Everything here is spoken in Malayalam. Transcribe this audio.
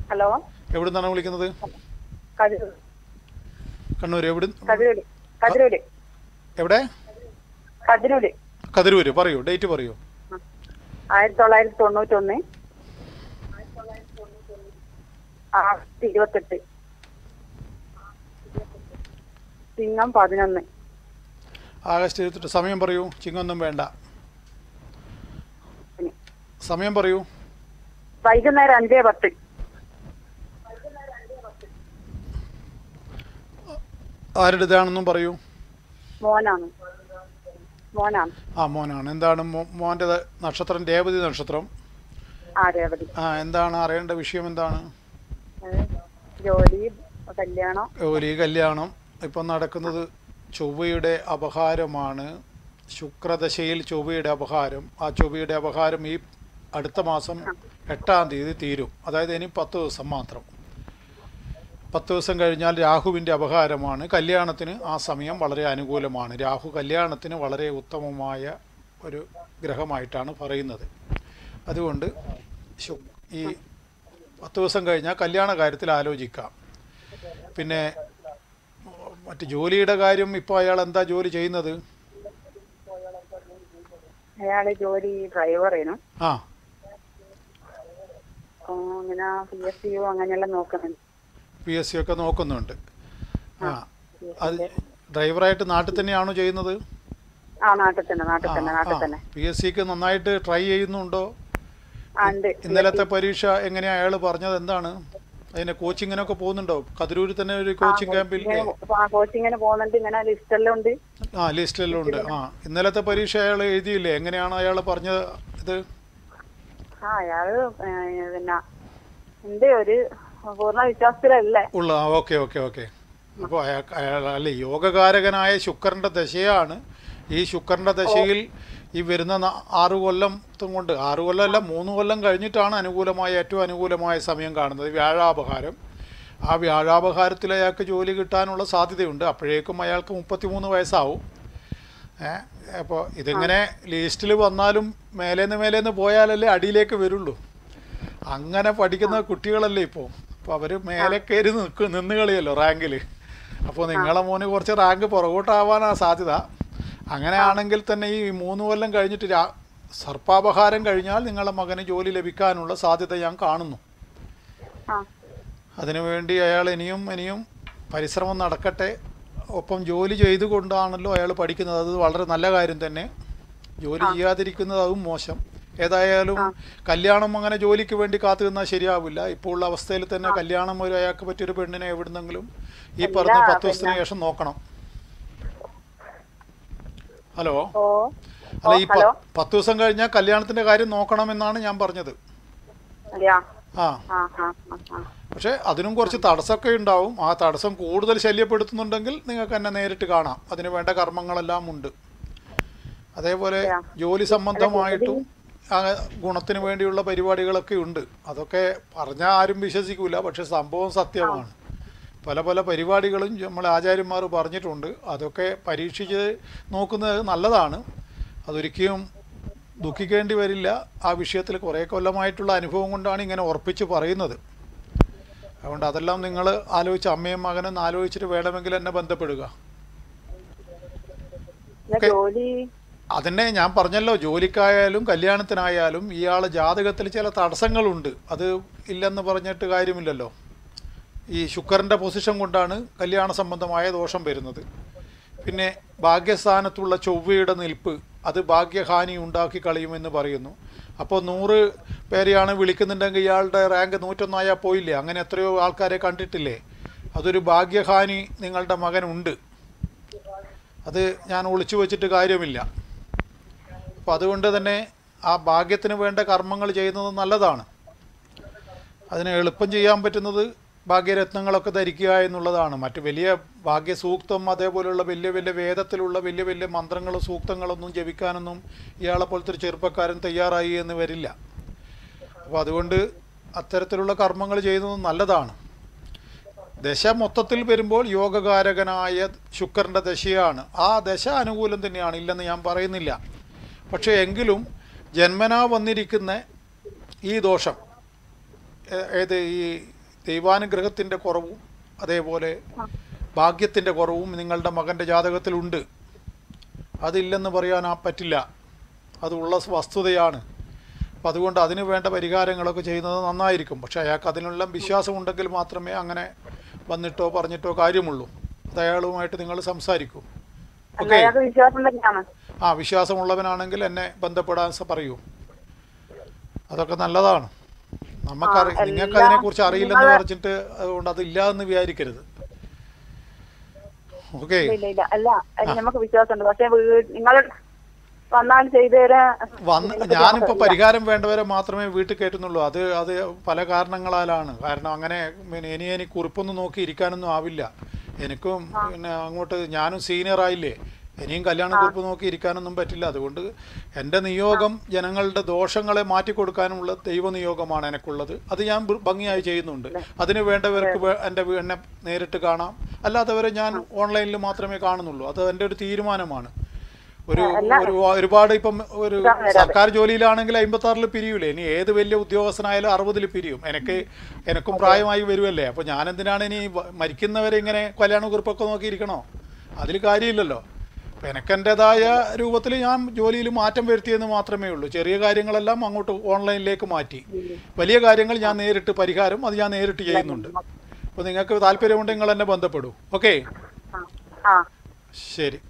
ഹലോ എവിടെ നിന്നാണ് വിളിക്കുന്നത് കതിരൂർ കണ്ണൂർ എവിടെ കതിരൂര് കതിരൂര് എവിടെ കതിരൂര് കതിരൂര് പറയൂ ഡേറ്റ് പറയൂ ആയിരത്തി തൊള്ളായിരത്തി തൊണ്ണൂറ്റൊന്ന് ആയിരത്തി ഇരുപത്തെട്ട് ചിങ്ങം പതിനൊന്ന് ആഗസ്റ്റ് ഇരുപത്തെട്ട് സമയം പറയൂ ചിങ്ങൊന്നും വേണ്ട സമയം പറയൂ വൈകുന്നേരം അഞ്ചേ പത്ത് ആരുടേതാണെന്നും പറയൂ മോനാണ് മോനാണ് ആ മോനാണ് എന്താണ് മോ- മോൻ്റെ നക്ഷത്രം രേവതി നക്ഷത്രം ആ രേവതി ആ എന്താണ് അറിയേണ്ട വിഷയം എന്താണ് ഏ, ജോലി കല്യാണം ഒരു ഈ കല്യാണം ഇപ്പം നടക്കുന്നത് ചൊവ്വയുടെ അപഹാരമാണ് ശുക്രദശയിൽ ചൊവ്വയുടെ അപഹാരം ആ ചൊവ്വയുടെ അപഹാരം ഈ അടുത്ത മാസം എട്ടാം തീയതി തീരും അതായത് ഇനി പത്ത് ദിവസം മാത്രം പത്ത് ദിവസം കഴിഞ്ഞാൽ രാഹുവിൻ്റെ അപഹാരമാണ് കല്യാണത്തിന് ആ സമയം വളരെ അനുകൂലമാണ് രാഹു കല്യാണത്തിന് വളരെ ഉത്തമമായ ഒരു ഗ്രഹമായിട്ടാണ് പറയുന്നത് അതുകൊണ്ട് ശു ഈ പത്ത് ദിവസം കഴിഞ്ഞാൽ കല്യാണ കാര്യത്തിൽ ആലോചിക്കാം പിന്നെ മറ്റ് ജോലിയുടെ കാര്യം ഇപ്പോൾ അയാൾ എന്താ ജോലി ചെയ്യുന്നത് അയാള് ജോലി ഡ്രൈവറേനു ആ അപ്പൊ ഇങ്ങനെ പി എസ് സിയോ അങ്ങനെയുള്ള നോക്കുന്നുണ്ട് പി എസ് സി ഒക്കെ നോക്കുന്നുണ്ട് ആ അത് ഡ്രൈവറായിട്ട് നാട്ടിൽ തന്നെയാണോ ചെയ്യുന്നത് ആ നാട്ടിൽ തന്നെ നാട്ടിൽ തന്നെ നാട്ടിൽ തന്നെ പി എസ് സിക്ക് നന്നായിട്ട് ട്രൈ ചെയ്യുന്നുണ്ടോ ആ ഉണ്ട് ഇന്നലത്തെ പരീക്ഷ എങ്ങനെയാ അയാൾ പറഞ്ഞത് എന്താണ് അതിന് കോച്ചിങ്ങിനൊക്കെ പോകുന്നുണ്ടോ കതിരൂരിൽ തന്നെ ഒരു കോച്ചിങ് ക്യാമ്പിൽ ആ കോച്ചിങ്ങിന് പോകുന്നുണ്ട് ഇങ്ങനെ ലിസ്റ്റെല്ലാം ഉണ്ട് ആ ലിസ്റ്റിലെല്ലാം ഉണ്ട് ആ ഇന്നലത്തെ പരീക്ഷ അയാൾ എഴുതിയില്ലേ എങ്ങനെയാണ് അയാൾ പറഞ്ഞത് ഇത് ആ അയാള് ഏ, പിന്നെ ഉണ്ട് ഒരു പൂർണ്ണ വിശ്വാസത്തിലല്ലേ ഉള്ള ആ ഓക്കെ ഓക്കെ ഓക്കെ അപ്പോൾ അയാൾ അയാൾ അല്ലേ യോഗകാരകനായ ശുക്രൻ്റെ ദശയാണ് ഈ ശുക്രൻ്റെ ദശയിൽ ഈ വരുന്ന ന- ആറ് കൊല്ലത്തും കൊണ്ട് ആറ് കൊല്ലം അല്ല മൂന്ന് കൊല്ലം കഴിഞ്ഞിട്ടാണ് അനുകൂലമായ ഏറ്റവും അനുകൂലമായ സമയം കാണുന്നത് വ്യാഴാപഹാരം ആ വ്യാഴാപഹാരത്തിൽ അയാൾക്ക് ജോലി കിട്ടാനുള്ള സാധ്യതയുണ്ട് അപ്പോഴേക്കും അയാൾക്ക് മുപ്പത്തിമൂന്ന് വയസ്സാവും ഏ അപ്പോൾ ഇതിങ്ങനെ ലിസ്റ്റിൽ വന്നാലും മേലേന്ന് മേലേന്ന് പോയാലല്ലേ അടിയിലേക്ക് വരുള്ളൂ അങ്ങനെ പഠിക്കുന്ന കുട്ടികളല്ലേ ഇപ്പോൾ അപ്പോൾ അവർ മേലെ കയറി നിൽക്ക് നിന്ന് കളിയല്ലോ റാങ്കിൽ അപ്പോൾ നിങ്ങളെ മോന് കുറച്ച് റാങ്ക് പുറകോട്ടാവാനാണ് സാധ്യത അങ്ങനെയാണെങ്കിൽ തന്നെ ഈ മൂന്ന് കൊല്ലം കഴിഞ്ഞിട്ട് രാ സർപ്പാപഹാരം കഴിഞ്ഞാൽ നിങ്ങളുടെ മകന് ജോലി ലഭിക്കാനുള്ള സാധ്യത ഞാൻ കാണുന്നു ആ അതിനുവേണ്ടി അയാൾ ഇനിയും ഇനിയും പരിശ്രമം നടക്കട്ടെ ഒപ്പം ജോലി ചെയ്തുകൊണ്ടാണല്ലോ അയാൾ പഠിക്കുന്നത് അത് വളരെ നല്ല കാര്യം തന്നെ ജോലി ചെയ്യാതിരിക്കുന്നത് അതും മോശം ഏതായാലും കല്യാണം അങ്ങനെ ജോലിക്ക് വേണ്ടി കാത്തു നിന്നാൽ ശരിയാവില്ല ഇപ്പോൾ ഉള്ള അവസ്ഥയിൽ തന്നെ കല്യാണം ഒരു അയാൾക്ക് പറ്റിയൊരു പെണ്ണിനെ എവിടുന്നെങ്കിലും ഈ പറഞ്ഞ പത്ത് ദിവസത്തിന് ശേഷം നോക്കണം ഹലോ ഓ അല്ല ഈ പ- ഹലോ പത്ത് ദിവസം കഴിഞ്ഞാൽ കല്യാണത്തിന്റെ കാര്യം നോക്കണമെന്നാണ് ഞാൻ പറഞ്ഞത് അതെയാ ആ ആ ആ ആ ആ പക്ഷേ അതിനും കുറച്ച് തടസ്സമൊക്കെ ഉണ്ടാവും ആ തടസ്സം കൂടുതൽ ശല്യപ്പെടുത്തുന്നുണ്ടെങ്കിൽ നിങ്ങൾക്ക് എന്നെ നേരിട്ട് കാണാം അതിന് വേണ്ട കർമ്മങ്ങളെല്ലാം ഉണ്ട് അതേപോലെ അതെയോ? ജോലി സംബന്ധമായിട്ടും ആ ഗുണത്തിന് വേണ്ടിയുള്ള പരിപാടികളൊക്കെ ഉണ്ട് അതൊക്കെ പറഞ്ഞാൽ ആരും വിശ്വസിക്കൂല പക്ഷെ സംഭവം സത്യമാണ് പല പല പരിപാടികളും നമ്മൾ ആചാര്യന്മാർ പറഞ്ഞിട്ടുണ്ട് അതൊക്കെ പരീക്ഷിച്ച് നോക്കുന്നത് നല്ലതാണ് അതൊരിക്കലും ദുഃഖിക്കേണ്ടി വരില്ല ആ വിഷയത്തിൽ കുറേ കൊല്ലമായിട്ടുള്ള അനുഭവം കൊണ്ടാണ് ഇങ്ങനെ ഉറപ്പിച്ച് പറയുന്നത് അതുകൊണ്ട് അതെല്ലാം നിങ്ങൾ ആലോചിച്ച് അമ്മയും മകനും ആലോചിച്ചിട്ട് വേണമെങ്കിൽ എന്നെ ബന്ധപ്പെടുക പിന്നെ ജോലി അതിനെ ഞാൻ പറഞ്ഞല്ലോ ജോലിക്കായാലും കല്യാണത്തിനായാലും ഇയാളെ ജാതകത്തിൽ ചില തടസ്സങ്ങളുണ്ട് അത് ഇല്ലെന്ന് പറഞ്ഞിട്ട് കാര്യമില്ലല്ലോ ഈ ശുക്രൻ്റെ പൊസിഷൻ കൊണ്ടാണ് കല്യാണ സംബന്ധമായ ദോഷം വരുന്നത് പിന്നെ ഭാഗ്യസ്ഥാനത്തുള്ള ചൊവ്വയുടെ നിൽപ്പ് അത് ഭാഗ്യഹാനി ഉണ്ടാക്കി കളയുമെന്ന് പറയുന്നു അപ്പോൾ നൂറ് പേരെയാണ് വിളിക്കുന്നുണ്ടെങ്കിൽ ഇയാളുടെ റാങ്ക് നൂറ്റൊന്നായാൽ പോയില്ലേ അങ്ങനെ എത്രയോ ആൾക്കാരെ കണ്ടിട്ടില്ലേ അതൊരു ഭാഗ്യഹാനി നിങ്ങളുടെ മകനുണ്ട് അത് ഞാൻ ഒളിച്ചു വെച്ചിട്ട് കാര്യമില്ല അപ്പോൾ അതുകൊണ്ട് തന്നെ ആ ഭാഗ്യത്തിന് വേണ്ട കർമ്മങ്ങൾ ചെയ്യുന്നത് നല്ലതാണ് അതിന് എളുപ്പം ചെയ്യാൻ പറ്റുന്നത് ഭാഗ്യരത്നങ്ങളൊക്കെ ധരിക്കുക എന്നുള്ളതാണ് മറ്റ് വലിയ ഭാഗ്യസൂക്തം അതേപോലെയുള്ള വലിയ വലിയ വേദത്തിലുള്ള വലിയ വലിയ മന്ത്രങ്ങളും സൂക്തങ്ങളൊന്നും ജപിക്കാനൊന്നും ഇയാളെ പോലത്തെ ഒരു ചെറുപ്പക്കാരൻ തയ്യാറായി എന്ന് വരില്ല അപ്പോൾ അതുകൊണ്ട് അത്തരത്തിലുള്ള കർമ്മങ്ങൾ ചെയ്യുന്നത് നല്ലതാണ് ദശ മൊത്തത്തിൽ വരുമ്പോൾ യോഗകാരകനായ ശുക്രൻ്റെ ദശയാണ് ആ ദശ അനുകൂലം തന്നെയാണ് ഇല്ലെന്ന് ഞാൻ പറയുന്നില്ല പക്ഷേ എങ്കിലും ജന്മനാ വന്നിരിക്കുന്ന ഈ ദോഷം ഏ- ഏത് ഈ ദൈവാനുഗ്രഹത്തിൻ്റെ കുറവും അതേപോലെ ഭാഗ്യത്തിൻ്റെ കുറവും നിങ്ങളുടെ മകൻ്റെ ജാതകത്തിലുണ്ട് അതില്ലെന്ന് പറയാൻ ആ പറ്റില്ല അതുള്ള വസ്തുതയാണ് അപ്പം അതുകൊണ്ട് അതിന് വേണ്ട പരിഹാരങ്ങളൊക്കെ ചെയ്യുന്നത് നന്നായിരിക്കും പക്ഷേ അയാൾക്ക് അതിനുള്ള വിശ്വാസം ഉണ്ടെങ്കിൽ മാത്രമേ അങ്ങനെ വന്നിട്ടോ പറഞ്ഞിട്ടോ കാര്യമുള്ളൂ അത് അയാളുമായിട്ട് നിങ്ങൾ സംസാരിക്കൂ അല്ല ഓക്കെ അയാൾക്ക് വിശ്വാസം തന്നെയാണ് ആ വിശ്വാസമുള്ളവനാണെങ്കിൽ എന്നെ ബന്ധപ്പെടാൻ സ- പറയൂ അതൊക്കെ നല്ലതാണ് നമുക്കറി ആ, നിങ്ങൾക്ക് എല്ലാ- അതിനെക്കുറിച്ച് അറിയില്ലെന്ന് നിങ്ങള് പറഞ്ഞിട്ട് അതുകൊണ്ട് അതില്ല എന്ന് വിചാരിക്കരുത് ഓക്കെ ഇല്ല ഇല്ല ഇല്ല അല്ല അല്ല, നമുക്ക് വിശ്വാസമുണ്ട് പക്ഷെ നിങ്ങൾ വന്നാൽ ചെയ്തു തരാൻ വന്ന് ഞാനിപ്പോൾ പരിഹാരം വേണ്ടവരെ മാത്രമേ വീട്ടിൽ കയറ്റുന്നുള്ളൂ അത് അത് പല കാരണങ്ങളാലാണ് കാരണം അങ്ങനെ പിന്നെ ഇനി എനിക്ക് കുറിപ്പൊന്നും നോക്കി ഇരിക്കാനൊന്നും ആവില്ല എനിക്കും പിന്നെ അങ്ങോട്ട് ഞാനും സീനിയർ ആയില്ലേ ഇനിയും കല്യാണ കുറിപ്പ് നോക്കി ഇരിക്കാനൊന്നും പറ്റില്ല അതുകൊണ്ട് എൻ്റെ നിയോഗം ജനങ്ങളുടെ ദോഷങ്ങളെ മാറ്റിക്കൊടുക്കാനുമുള്ള ദൈവ നിയോഗമാണ് എനിക്കുള്ളത് അത് ഞാൻ ഭ- ഭംഗിയായി ചെയ്യുന്നുണ്ട് അതിന് വേണ്ടവർക്ക് വേ- എൻ്റെ വീ- എന്നെ നേരിട്ട് കാണാം അല്ലാത്തവരെ ഞാൻ ഓൺലൈനിൽ മാത്രമേ കാണുന്നുള്ളൂ അത് എൻ്റെ ഒരു തീരുമാനമാണ് ഒരു ഒരു ഒരുപാട് ഇപ്പം ഒരു സർക്കാർ ജോലിയിലാണെങ്കിൽ അമ്പത്തി ആറിൽ പിരിയൂലേ ഇനി ഏത് വലിയ ഉദ്യോഗസ്ഥനായാലും അറുപതിൽ പിരിയും എനിക്ക് എനക്കും പ്രായമായി വരുമല്ലേ അപ്പോൾ ഞാൻ എന്തിനാണ് ഇനി വ- മരിക്കുന്നവരെ ഇങ്ങനെ കല്യാണ കുറിപ്പൊക്കെ നോക്കിയിരിക്കണോ അതിൽ കാര്യമില്ലല്ലോ അപ്പം എനിക്കെൻ്റെതായ രൂപത്തിൽ ഞാൻ ജോലിയിൽ മാറ്റം വരുത്തിയെന്ന് മാത്രമേ ഉള്ളൂ ചെറിയ കാര്യങ്ങളെല്ലാം അങ്ങോട്ട് ഓൺലൈനിലേക്ക് മാറ്റി വലിയ കാര്യങ്ങൾ ഞാൻ നേരിട്ട് പരിഹാരം അത് ഞാൻ നേരിട്ട് ചെയ്യുന്നുണ്ട് അപ്പോൾ നിങ്ങൾക്ക് താല്പര്യമുണ്ടെങ്കിൽ നിങ്ങൾ എന്നെ ബന്ധപ്പെടൂ ഓക്കെ ആ ആ ശരി